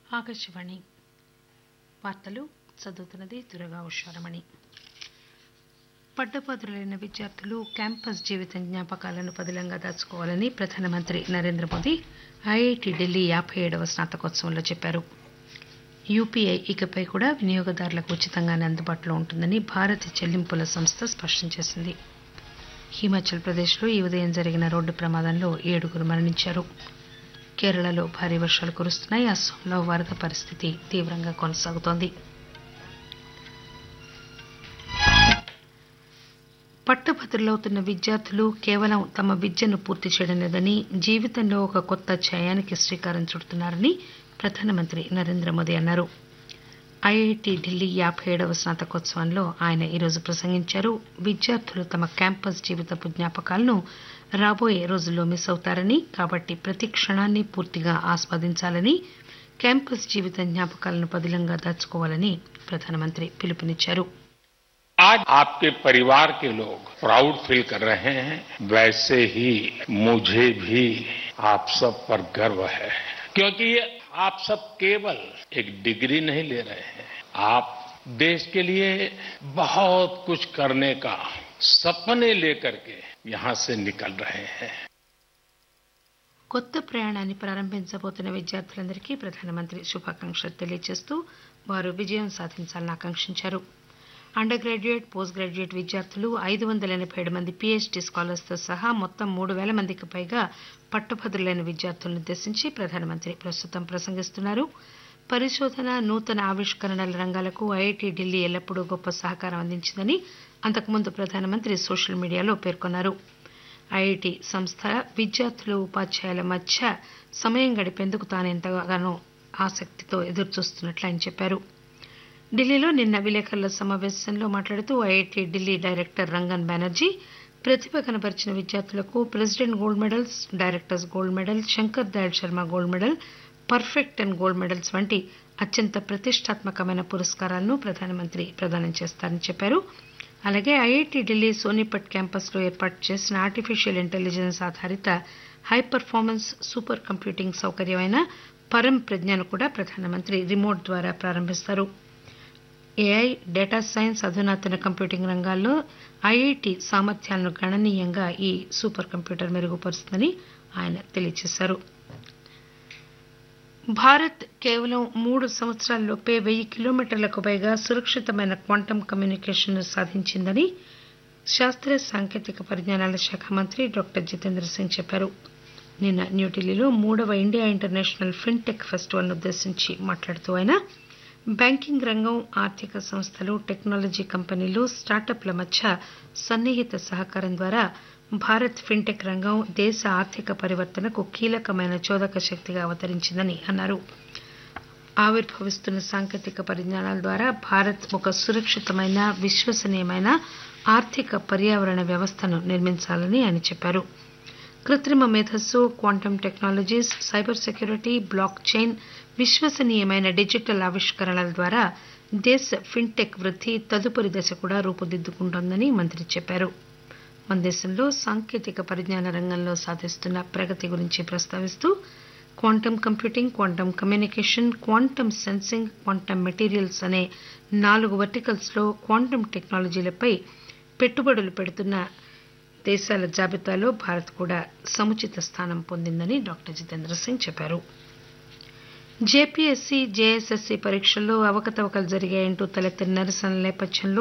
ఆకాశవాణి వార్తలు చదువుతున్నది దురగా ఉషారమణి పట్టభద్రులైన విద్యార్థులు క్యాంపస్ జీవితం జ్ఞాపకాలను పదిలంగా దాచుకోవాలని ప్రధానమంత్రి నరేంద్ర మోదీ ఐఐటి ఢిల్లీ యాబై ఏడవ స్నాతకోత్సవంలో చెప్పారు యూపీఐ ఇకపై కూడా వినియోగదారులకు ఉచితంగానే అందుబాటులో ఉంటుందని భారత చెల్లింపుల సంస్థ స్పష్టం చేసింది హిమాచల్ ప్రదేశ్లో ఈ ఉదయం జరిగిన రోడ్డు ప్రమాదంలో ఏడుగురు మరణించారు కేరళలో భారీ వర్షాలు కురుస్తున్నాయి అస్సాంలో వరద పరిస్థితి తీవ్రంగా కొనసాగుతోంది పట్టభద్రులవుతున్న విద్యార్థులు కేవలం తమ విద్యను పూర్తి చేయడం లేదని జీవితంలో ఒక కొత్త అధ్యాయానికి శ్రీకారం చుడుతున్నారని ప్రధానమంత్రి నరేంద్ర మోదీ అన్నారు ఐఐటి ఢిల్లీ యాబై ఏడవ స్నాతకోత్సవంలో ఆయన ఈరోజు ప్రసంగించారు విద్యార్థులు తమ క్యాంపస్ జీవితపు జ్ఞాపకాలను రాబోయే రోజుల్లో మిస్ అవుతారని కాబట్టి ప్రతి క్షణాన్ని పూర్తిగా ఆస్వాదించాలని క్యాంపస్ జీవిత జ్ఞాపకాలను పదిలంగా దాచుకోవాలని ప్రధానమంత్రి పిలుపునిచ్చారు आज आपके परिवार के लोग प्राउड फील कर रहे हैं वैसे ही मुझे भी आप सब पर गर्व है क्योंकि ये आप सब केवल एक डिग्री नहीं ले रहे हैं आप देश के लिए बहुत कुछ करने का सपने लेकर के यहां से निकल रहे हैं కొత్త ప్రయాణాన్ని ప్రారంభించబోతున్న విద్యార్థులందరికీ ప్రధానమంత్రి శుభాకాంక్షలు తెలియజేస్తూ వారు విజయం సాధించాలని ఆకాంక్షించారు అండర్ గ్రాడ్యుయేట్ పోస్ట్ గ్రాడ్యుయేట్ విద్యార్థులు ఐదు వందల ఎనబై ఏడు మంది పీహెచ్డీ స్కాలర్స్తో సహా మొత్తం మూడు వేల మందికి పైగా పట్టభద్రులైన విద్యార్థులను ఉద్దేశించి ప్రధానమంత్రి ప్రస్తుతం ప్రసంగిస్తున్నారు పరిశోధన నూతన ఆవిష్కరణల రంగాలకు ఐఐటి ఢిల్లీ ఎల్లప్పుడూ గొప్ప సహకారం అందించిందని అంతకుముందు ప్రధానమంత్రి సోషల్ మీడియాలో పేర్కొన్నారు ఐఐటి సంస్థ విద్యార్థులు ఉపాధ్యాయుల మధ్య సమయం గడిపేందుకు తాను ఎంతగానో ఆసక్తితో ఎదురుచూస్తున్నట్లు ఆయన చెప్పారు ఢిల్లీలో నిన్న విలేకరుల సమావేశంలో మాట్లాడుతూ ఐఐటి ఢిల్లీ డైరెక్టర్ రంగన్ బెనర్జీ ప్రతిభ కనబరిచిన విద్యార్థులకు president gold medals director's gold medal Shankar Dayal Sharma gold medal perfect and gold medals వంటి అత్యంత ప్రతిష్టాత్మకమైన పురస్కారాలను ప్రధానమంత్రి ప్రదానం చేస్తారని చెప్పారు అలాగే ఐఐటి ఢిల్లీ సోనిపట్ క్యాంపస్లో ఏర్పాటు చేసిన ఆర్టిఫిషియల్ ఇంటెలిజెన్స్ ఆధారిత హై పర్ఫార్మెన్స్ సూపర్ కంప్యూటింగ్ సౌకర్యమైన పరం ప్రజ్ఞను కూడా ప్రధానమంత్రి రిమోట్ ద్వారా ప్రారంభిస్తారు ఏఐ డేటా సైన్స్ అధునాతన కంప్యూటింగ్ రంగాల్లో ఐఐటి సామర్థ్యాలను గణనీయంగా ఈ సూపర్ కంప్యూటర్ మెరుగుపరుస్తుందని ఆయన తెలియజేశారు భారత్ కేవలం మూడు సంవత్సరాల్లోపే వెయ్యి కిలోమీటర్లకు పైగా సురక్షితమైన క్వాంటం కమ్యూనికేషన్ సాధించిందని శాస్త్రీయ సాంకేతిక పరిజ్ఞానాల శాఖ మంత్రి డాక్టర్ జితేంద్ర సింగ్ చెప్పారు నిన్న న్యూఢిల్లీలో మూడవ ఇండియా ఇంటర్నేషనల్ ఫిన్టెక్ ఫెస్టివల్ను ఉద్దేశించి మాట్లాడుతూ ఆయన బ్యాంకింగ్ రంగం ఆర్థిక సంస్థలు టెక్నాలజీ కంపెనీలు స్టార్టప్ల మధ్య సన్నిహిత సహకారం ద్వారా భారత్ ఫిన్టెక్ రంగం దేశ ఆర్థిక పరివర్తనకు కీలకమైన చోదక శక్తిగా అవతరించిందని అన్నారు ఆవిర్భవిస్తున్న సాంకేతిక పరిజ్ఞానాల ద్వారా భారత్ ఒక సురక్షితమైన విశ్వసనీయమైన ఆర్థిక పర్యావరణ వ్యవస్థను నిర్మించాలని ఆయన చెప్పారు కృత్రిమ మేధస్సు quantum technologies cyber security block chain విశ్వసనీయమైన డిజిటల్ ఆవిష్కరణల ద్వారా దేశ ఫిన్టెక్ వృద్ధి తదుపరి దశ కూడా రూపుదిద్దుకుంటోందని మంత్రి చెప్పారు మన దేశంలో సాంకేతిక పరిజ్ఞాన రంగంలో సాధిస్తున్న ప్రగతి గురించి ప్రస్తావిస్తూ quantum computing quantum communication quantum sensing quantum materials అనే నాలుగు వర్టికల్స్లో క్వాంటం టెక్నాలజీలపై పెట్టుబడులు పెడుతున్న దేశాల జాబితాలో భారత్ కూడా సముచిత స్థానం పొందిందని డాక్టర్ జితేంద్ర సింగ్ చెప్పారు జేపీఎస్సీ జేఎస్ఎస్సీ పరీక్షల్లో అవకతవకలు జరిగాయంటూ తలెత్తిన నిరసనల నేపథ్యంలో